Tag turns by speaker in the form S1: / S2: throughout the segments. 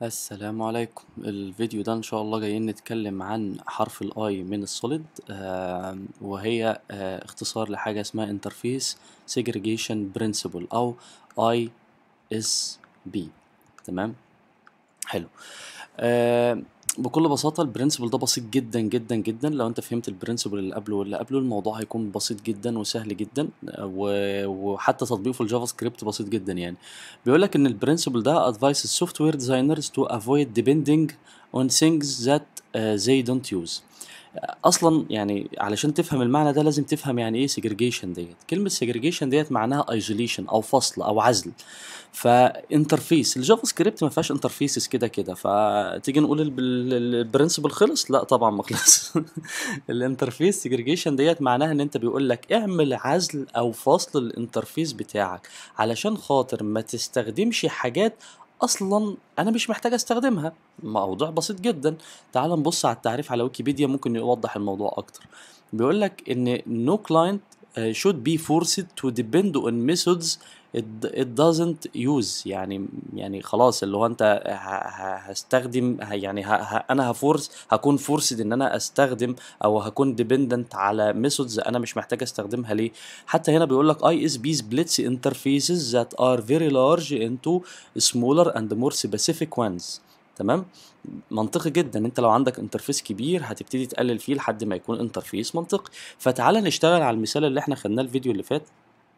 S1: السلام عليكم الفيديو ده ان شاء الله جايين نتكلم عن حرف الاي من السوليد آه وهي آه اختصار لحاجة اسمها interface segregation principle او اي اس بي تمام حلو آه بكل بساطة البرنسبل ده بسيط جدا جدا جدا لو انت فهمت البرنسبل اللي قبله واللي قبله الموضوع هيكون بسيط جدا وسهل جدا و- وحتى تطبيقه في الجافا سكريبت بسيط جدا يعني بيقول لك ان البرنسبل ده advises software designers to avoid depending on things that uh, they don't use اصلا يعني علشان تفهم المعنى ده لازم تفهم يعني ايه segregation ديت كلمه segregation ديت معناها isolation او فصل او عزل فانترفيس الجافا سكريبت ما فيهاش انترفيسز كده كده فتيجي نقول الب- ال- ال- البرنسبل خلص لا طبعا ما خلص الانترفيس segregation ديت معناها ان انت بيقول لك اعمل عزل او فصل الانترفيس بتاعك علشان خاطر ما تستخدمش حاجات اصلا انا مش محتاج استخدمها موضوع بسيط جدا تعال نبص على التعريف على ويكيبيديا ممكن يوضح الموضوع اكتر بيقول لك ان no client uh, should be forced to depend on methods it, it doesn't use يعني يعني خلاص اللي هو انت ه- ه- هستخدم ه- يعني ه, ه, انا هفورس هكون فورسد ان انا استخدم او هكون dependent على ميثودز انا مش محتاج استخدمها ليه حتى هنا بيقول لك اي اس بي splits interfaces that are very large into smaller and more specific ones تمام منطقي جدا انت لو عندك انترفيس كبير هتبتدي تقلل فيه لحد ما يكون انترفيس منطقي فتعالى نشتغل على المثال اللي احنا خدناه الفيديو اللي فات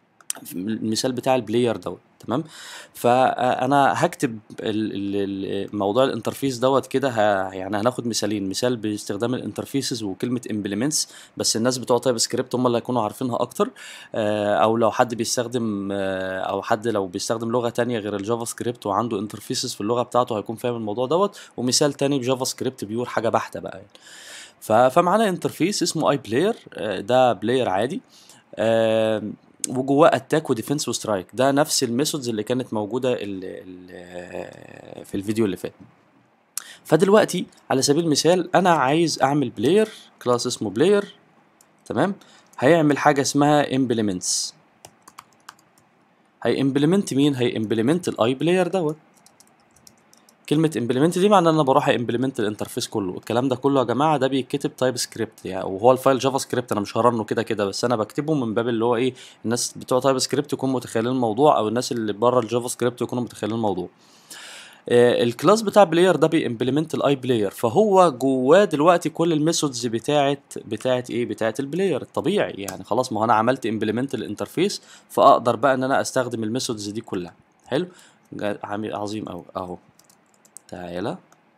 S1: المثال بتاع البلاير دوت تمام فانا هكتب ال- ال- ال- موضوع الانترفيس دوت كده ه- يعني هناخد مثالين مثال باستخدام الانترفيسز وكلمه امبلمنتس بس الناس بتوع تايب سكريبت هم اللي هيكونوا عارفينها اكتر آه، او لو حد بيستخدم آه، او حد لو بيستخدم لغه تانية غير الجافا سكريبت وعنده انترفيسز في اللغه بتاعته هيكون فاهم الموضوع دوت ومثال تاني بجافا سكريبت بيور حاجه بحته بقى يعني ف- فمعانا انترفيس اسمه اي بلاير ده بلاير عادي آم، وجواه اتاك وديفنس وسترايك ده نفس الميثودز اللي كانت موجوده ال ال في الفيديو اللي فات فدلوقتي على سبيل المثال انا عايز اعمل بلاير كلاس اسمه بلاير تمام هيعمل حاجه اسمها امبلمنتس هي امبلمنت مين هي امبلمنت الاي بلاير دوت كلمة امبلمنت دي معناها ان انا بروح امبلمنت الانترفيس كله الكلام ده كله يا جماعة ده بيتكتب تايب سكريبت يعني وهو الفايل جافا سكريبت انا مش هرنه كده كده بس انا بكتبه من باب اللي هو ايه الناس بتوع تايب سكريبت يكونوا متخيلين الموضوع او الناس اللي بره الجافا سكريبت يكونوا متخيلين الموضوع آه، الكلاس بتاع بلاير ده بيمبلمنت الاي بلاير فهو جواه دلوقتي كل الميثودز بتاعت بتاعت ايه بتاعت البلاير الطبيعي يعني خلاص ما هو انا عملت امبلمنت الانترفيس فاقدر بقى ان انا استخدم الميثودز دي كلها حلو جا- عمي- عظيم قوي اهو تعالى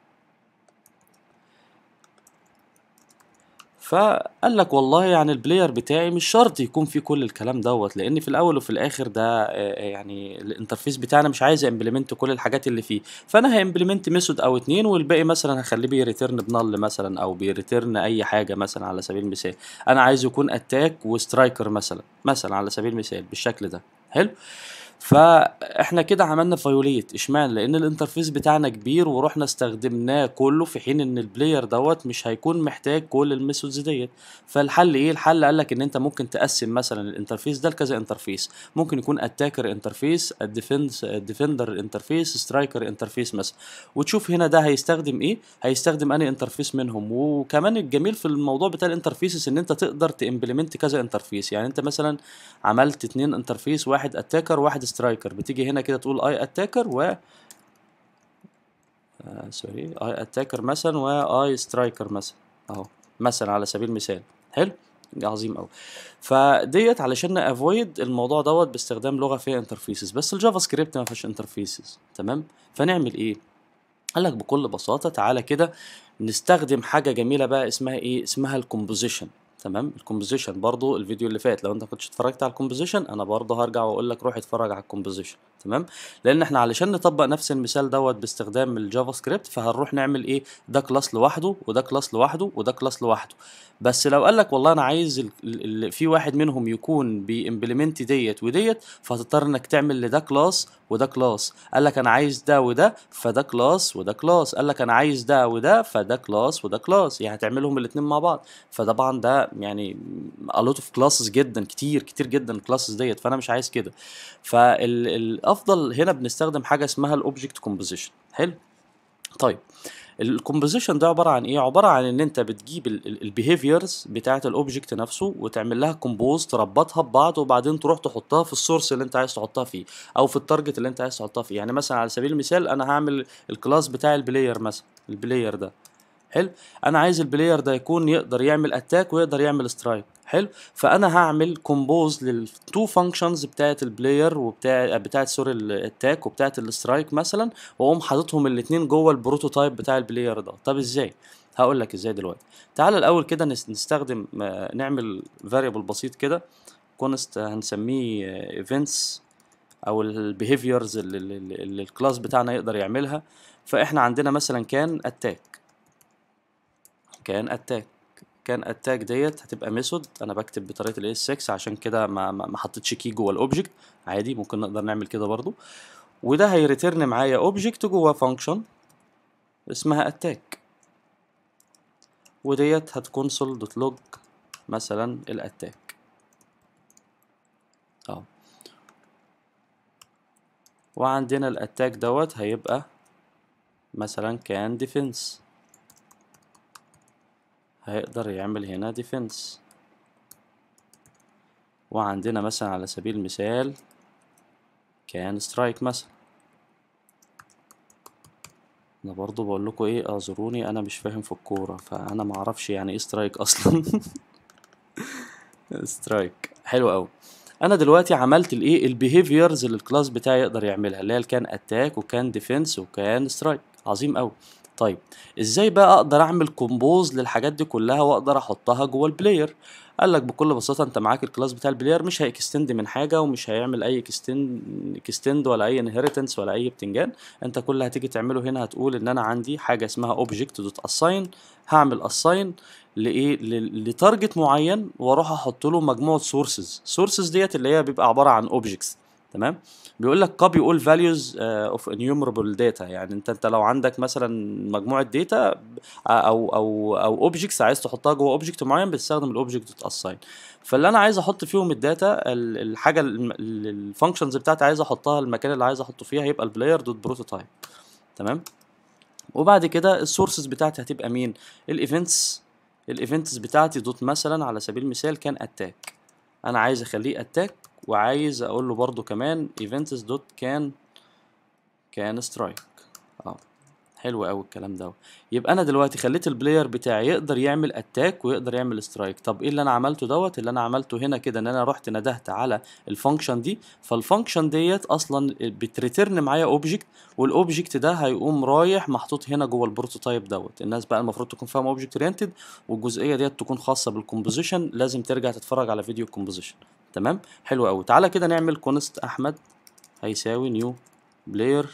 S1: فقال لك والله يعني البلاير بتاعي مش شرط يكون فيه كل الكلام دوت لان في الاول وفي الاخر ده آه، يعني الانترفيس بتاعنا مش عايز امبلمنت كل الحاجات اللي فيه فانا هامبلمنت ميثود او اتنين والباقي مثلا هخليه بيريتيرن بنل مثلا او بيريتيرن اي حاجه مثلا على سبيل المثال انا عايز يكون اتاك وسترايكر مثلا مثلا على سبيل المثال بالشكل ده حلو فاحنا كده عملنا فايوليت اشمعنى لان الانترفيس بتاعنا كبير ورحنا استخدمناه كله في حين ان البلاير دوت مش هيكون محتاج كل الميثودز ديت فالحل ايه الحل قال لك ان انت ممكن تقسم مثلا الانترفيس ده لكذا انترفيس ممكن يكون اتاكر انترفيس الديفنس ديفندر انترفيس سترايكر انترفيس مثلا وتشوف هنا ده هيستخدم ايه هيستخدم انهي انترفيس منهم وكمان الجميل في الموضوع بتاع الانترفيسز ان انت تقدر تمبلمنت كذا انترفيس يعني انت مثلا عملت اتنين انترفيس واحد اتاكر واحد سترايكر بتيجي هنا كده تقول اي اتاكر و آه سوري اي اتاكر مثلا واي سترايكر مثلا اهو مثلا على سبيل المثال حلو عظيم قوي فديت علشان نافويد الموضوع دوت باستخدام لغه فيها انترفيسز بس الجافا سكريبت ما فيهاش انترفيسز تمام فنعمل ايه قال لك بكل بساطه تعالى كده نستخدم حاجه جميله بقى اسمها ايه اسمها الكومبوزيشن تمام الكومبوزيشن برضو الفيديو اللي فات لو انت كنتش اتفرجت على الكومبوزيشن انا برضو هرجع واقول لك روح اتفرج على الكومبوزيشن تمام لان احنا علشان نطبق نفس المثال دوت باستخدام الجافا سكريبت فهنروح نعمل ايه ده كلاس لوحده وده كلاس لوحده وده كلاس لوحده بس لو قال لك والله انا عايز ال... ال... ال- في واحد منهم يكون بيمبلمنت ديت وديت فهتضطر انك تعمل لده كلاس وده كلاس قال لك انا عايز ده وده فده كلاس وده كلاس قال لك انا عايز ده وده فده كلاس وده كلاس يعني هتعملهم الاتنين مع بعض فطبعا ده يعني a lot of classes جدا كتير كتير جدا الكلاسز ديت فانا مش عايز كده فالافضل هنا بنستخدم حاجه اسمها الاوبجكت كومبوزيشن حلو طيب الكومبوزيشن ده عباره عن ايه عباره عن ان انت بتجيب البيهيفيرز بتاعه الاوبجكت نفسه وتعمل لها كومبوز تربطها ببعض وبعدين تروح تحطها في السورس اللي انت عايز تحطها فيه او في التارجت اللي انت عايز تحطها فيه يعني مثلا على سبيل المثال انا هعمل الكلاس بتاع البلاير مثلا البلاير ده حلو انا عايز البلاير ده يكون يقدر يعمل اتاك ويقدر يعمل سترايك حلو فانا هعمل كومبوز للتو فانكشنز بتاعه البلاير وبتاع بتاعه سوري الاتاك وبتاعه السترايك مثلا واقوم حاططهم الاثنين جوه البروتوتايب بتاع البلاير ده طب ازاي هقول لك ازاي دلوقتي تعال الاول كده نس- نستخدم آه، نعمل فاريبل بسيط كده كونست هنسميه ايفنتس او البيهيفيرز اللي, اللي, اللي الكلاس بتاعنا يقدر يعملها فاحنا عندنا مثلا كان اتاك كان اتاك كان اتاك ديت هتبقى ميثود انا بكتب بطريقه الاس 6 عشان كده ما ما ما حطيتش كي جوه الاوبجكت عادي ممكن نقدر نعمل كده برضو وده هيريترن معايا اوبجكت جوه فانكشن اسمها اتاك وديت هتكون سول دوت لوج مثلا الاتاك اه وعندنا الاتاك دوت هيبقى مثلا كان ديفنس هيقدر يعمل هنا ديفنس وعندنا مثلا على سبيل المثال كان سترايك مثلا انا برضو بقول لكم ايه اعذروني انا مش فاهم في الكوره فانا ما اعرفش يعني ايه سترايك اصلا سترايك حلو قوي انا دلوقتي عملت الايه البيهيفيرز اللي الكلاس بتاعي يقدر يعملها اللي هي كان اتاك وكان ديفنس وكان سترايك عظيم قوي طيب ازاي بقى اقدر اعمل كومبوز للحاجات دي كلها واقدر احطها جوه البلاير قال لك بكل بساطه انت معاك الكلاس بتاع البلاير مش هيكستند من حاجه ومش هيعمل اي اكستند اكستند ولا اي انهيرتنس ولا اي بتنجان انت كل اللي هتيجي تعمله هنا هتقول ان انا عندي حاجه اسمها اوبجكت دوت اساين هعمل اساين لايه ل- لتارجت معين واروح احط له مجموعه سورسز سورسز ديت اللي هي بيبقى عباره عن اوبجكتس تمام بيقول لك copy all values uh, of enumerable data يعني انت انت لو عندك مثلا مجموعه داتا او او او اوبجكتس عايز تحطها جوه اوبجكت معين بتستخدم الاوبجكت دوت اساين فاللي انا عايز احط فيهم الداتا ال- الحاجه الفانكشنز بتاعتي عايز احطها المكان اللي عايز احطه فيها هيبقى البلاير دوت بروتوتايب تمام وبعد كده السورسز بتاعتي هتبقى مين الايفنتس الايفنتس بتاعتي دوت مثلا على سبيل المثال كان اتاك انا عايز اخليه اتاك وعايز اقول له برضو كمان ايفنتس دوت كان كان سترايك اه حلو قوي الكلام ده يبقى انا دلوقتي خليت البلاير بتاعي يقدر يعمل اتاك ويقدر يعمل سترايك طب ايه اللي انا عملته دوت اللي انا عملته هنا كده ان انا رحت ندهت على الفانكشن دي فالفانكشن ديت اصلا بتريترن معايا اوبجكت والاوبجكت ده هيقوم رايح محطوط هنا جوه البروتوتايب دوت الناس بقى المفروض تكون فاهمه اوبجكت اورينتد والجزئيه ديت تكون خاصه بالكومبوزيشن لازم ترجع تتفرج على فيديو الكومبوزيشن تمام حلو قوي تعالى كده نعمل كونست احمد هيساوي نيو بلاير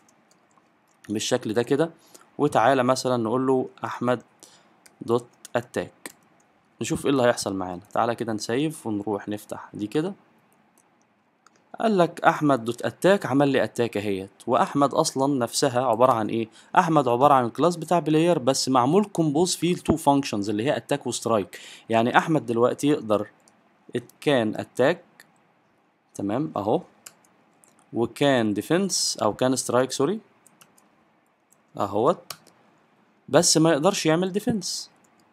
S1: بالشكل ده كده وتعالى مثلا نقول له احمد دوت اتاك نشوف ايه اللي هيحصل معانا تعالى كده نسيف ونروح نفتح دي كده قال لك احمد دوت اتاك عمل لي اتاك اهيت واحمد اصلا نفسها عباره عن ايه احمد عباره عن الكلاس بتاع بلاير بس معمول كومبوز فيه التو فانكشنز اللي هي اتاك وسترايك يعني احمد دلوقتي يقدر it كان اتاك تمام اهو وكان ديفنس او كان سترايك سوري اهوت بس ما يقدرش يعمل ديفنس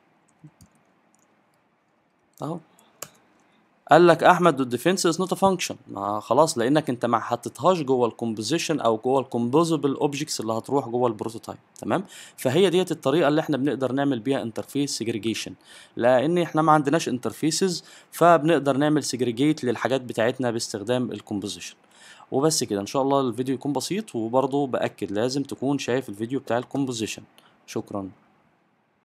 S1: اهو قال لك احمد الديفنس از نوت ا فانكشن ما خلاص لانك انت ما حطيتهاش جوه الكومبوزيشن او جوه الكومبوزبل اوبجكتس اللي هتروح جوه البروتوتايب تمام فهي ديت الطريقه اللي احنا بنقدر نعمل بيها انترفيس سيجريجيشن لان احنا ما عندناش انترفيسز فبنقدر نعمل سيجريجيت للحاجات بتاعتنا باستخدام الكومبوزيشن وبس كده ان شاء الله الفيديو يكون بسيط وبرضه باكد لازم تكون شايف الفيديو بتاع الكومبوزيشن شكرا